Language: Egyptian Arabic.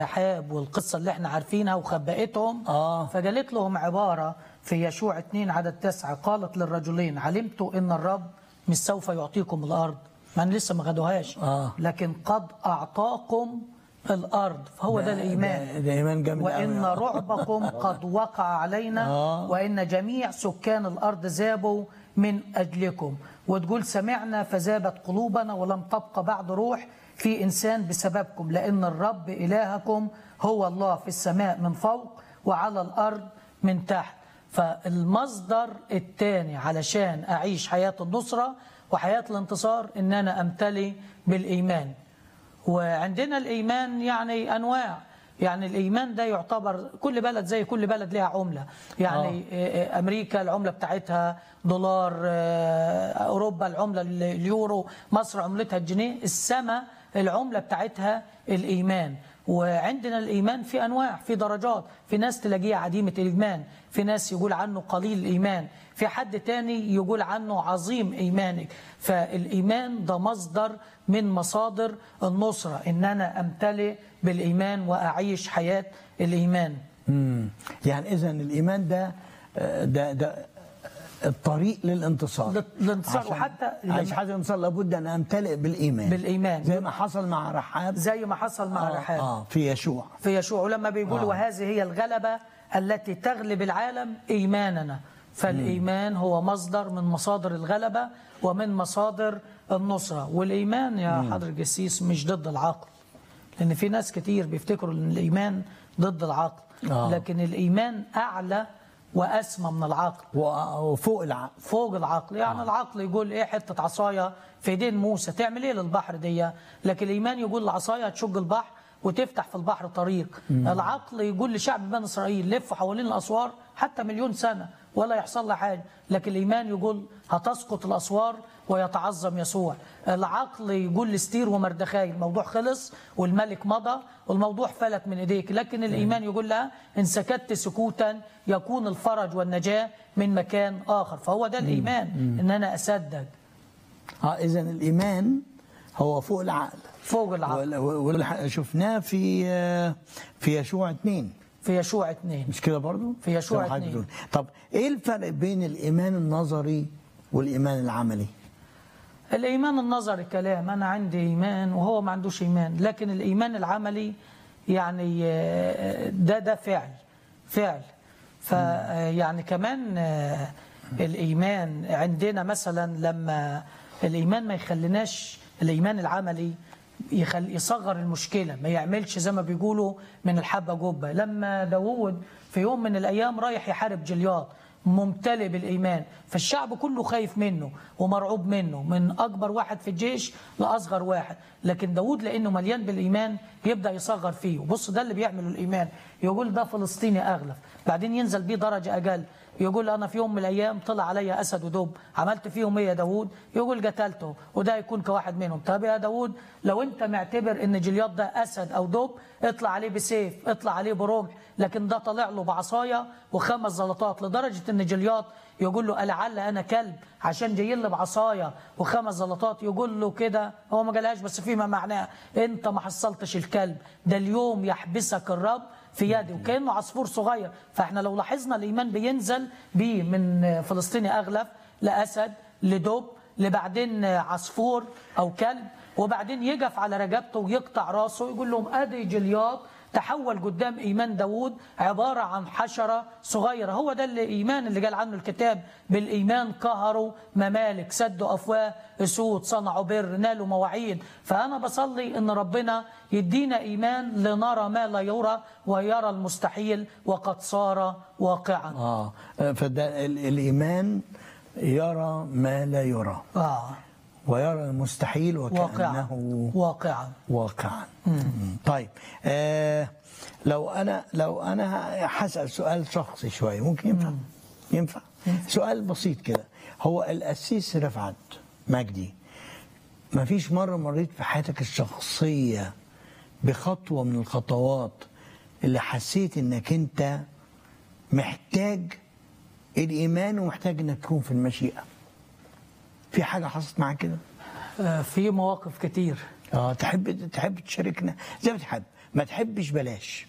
رحاب والقصة اللي احنا عارفينها وخبأتهم آه. فقالت لهم عبارة في يشوع 2 عدد 9 قالت للرجلين علمت ان الرب مش سوف يعطيكم الارض ما أنا لسه ما خدوهاش آه. لكن قد اعطاكم الارض فهو ده, الايمان ده, ده ايمان جامد وان أوي. رعبكم قد وقع علينا آه. وان جميع سكان الارض ذابوا من اجلكم وتقول سمعنا فذابت قلوبنا ولم تبقى بعد روح في انسان بسببكم لان الرب الهكم هو الله في السماء من فوق وعلى الارض من تحت فالمصدر الثاني علشان اعيش حياه النصره وحياه الانتصار ان انا امتلي بالايمان وعندنا الإيمان يعني أنواع يعني الإيمان ده يعتبر كل بلد زي كل بلد لها عملة يعني آه. أمريكا العملة بتاعتها دولار آه، أوروبا العملة اليورو مصر عملتها الجنيه السماء العملة بتاعتها الإيمان وعندنا الإيمان في أنواع في درجات في ناس تلاقيها عديمة الإيمان في ناس يقول عنه قليل الإيمان في حد تاني يقول عنه عظيم إيمانك فالإيمان ده مصدر من مصادر النصرة إن أنا أمتلئ بالإيمان وأعيش حياة الإيمان مم. يعني اذا الايمان ده آه، ده ده الطريق للانتصار لل- للانتصار عشان وحتى لما- عايش حاجه الانتصار لابد ان امتلئ بالايمان بالإيمان. زي ما حصل مع رحاب زي ما حصل مع آه, رحاب اه في يشوع في يشوع ولما بيقول آه. وهذه هي الغلبة التي تغلب العالم إيماننا فالإيمان هو مصدر من مصادر الغلبة ومن مصادر النصرة والإيمان يا حضر الجسيس مش ضد العقل لأن في ناس كتير بيفتكروا أن الإيمان ضد العقل آه. لكن الإيمان أعلى وأسمى من العقل و- وفوق العقل فوق العقل يعني آه. العقل يقول ايه حته عصايه في ايدين موسى تعمل ايه للبحر دي لكن الايمان يقول العصايه تشق البحر وتفتح في البحر طريق العقل يقول لشعب بني اسرائيل لفوا حوالين الاسوار حتى مليون سنه ولا يحصل له حاجه لكن الايمان يقول هتسقط الاسوار ويتعظم يسوع العقل يقول لستير ومردخاي الموضوع خلص والملك مضى والموضوع فلت من ايديك لكن الايمان يقول لها ان سكت سكوتا يكون الفرج والنجاه من مكان اخر فهو ده الايمان ان انا اصدق اه اذا الايمان هو فوق العقل فوق العقل وال- والح- شفناه في آه، في يشوع اثنين في يشوع اثنين مش كده برضو في يشوع زي ما حضرتك اتنين. بتقول. طب ايه الفرق بين الايمان النظري والايمان العملي الايمان النظري كلام انا عندي ايمان وهو ما عندوش ايمان لكن الايمان العملي يعني آه، ده ده فعل فعل فيعني كمان آه، الايمان عندنا مثلا لما الايمان ما يخليناش الايمان العملي يخل يصغر المشكله ما يعملش زي ما بيقولوا من الحبه جبه لما داوود في يوم من الايام رايح يحارب جلياط ممتلئ بالإيمان فالشعب كله خايف منه ومرعوب منه من أكبر واحد في الجيش لأصغر واحد لكن داود لأنه مليان بالإيمان يبدأ يصغر فيه وبص ده اللي بيعمله الإيمان يقول ده فلسطيني أغلب بعدين ينزل بيه درجة أقل يقول أنا في يوم من الأيام طلع عليا أسد ودب عملت فيهم إيه يا داود يقول قتلته وده يكون كواحد منهم طب يا داود لو أنت معتبر إن جلياط ده أسد أو دب اطلع عليه بسيف اطلع عليه برمح لكن ده طلع له بعصايه وخمس زلطات لدرجه ان جلياط يقول له ألعل انا كلب عشان جاي لي بعصايه وخمس زلطات يقول له كده هو ما قالهاش بس فيما معناه انت ما حصلتش الكلب ده اليوم يحبسك الرب في يدي وكانه عصفور صغير فاحنا لو لاحظنا الايمان بينزل بيه من فلسطيني اغلب لاسد لدب لبعدين عصفور او كلب وبعدين يقف على رقبته ويقطع راسه يقول لهم ادي جلياط تحول قدام ايمان داوود عباره عن حشره صغيره هو ده الايمان اللي قال عنه الكتاب بالايمان قهروا ممالك سدوا افواه اسود صنعوا بر نالوا مواعيد فانا بصلي ان ربنا يدينا ايمان لنرى ما لا يرى ويرى المستحيل وقد صار واقعا اه فده ال- الايمان يرى ما لا يرى اه ويرى المستحيل واقعا وكانه واقعا واقعا طيب آه لو انا لو انا هسال سؤال شخصي شويه ممكن ينفع ينفع سؤال بسيط كده هو القسيس رفعت مجدي ما فيش مره مريت في حياتك الشخصيه بخطوه من الخطوات اللي حسيت انك انت محتاج الايمان ومحتاج انك تكون في المشيئه في حاجه حصلت معاك كده آه في مواقف كتير اه تحب تحب تشاركنا زي ما تحب ما تحبش بلاش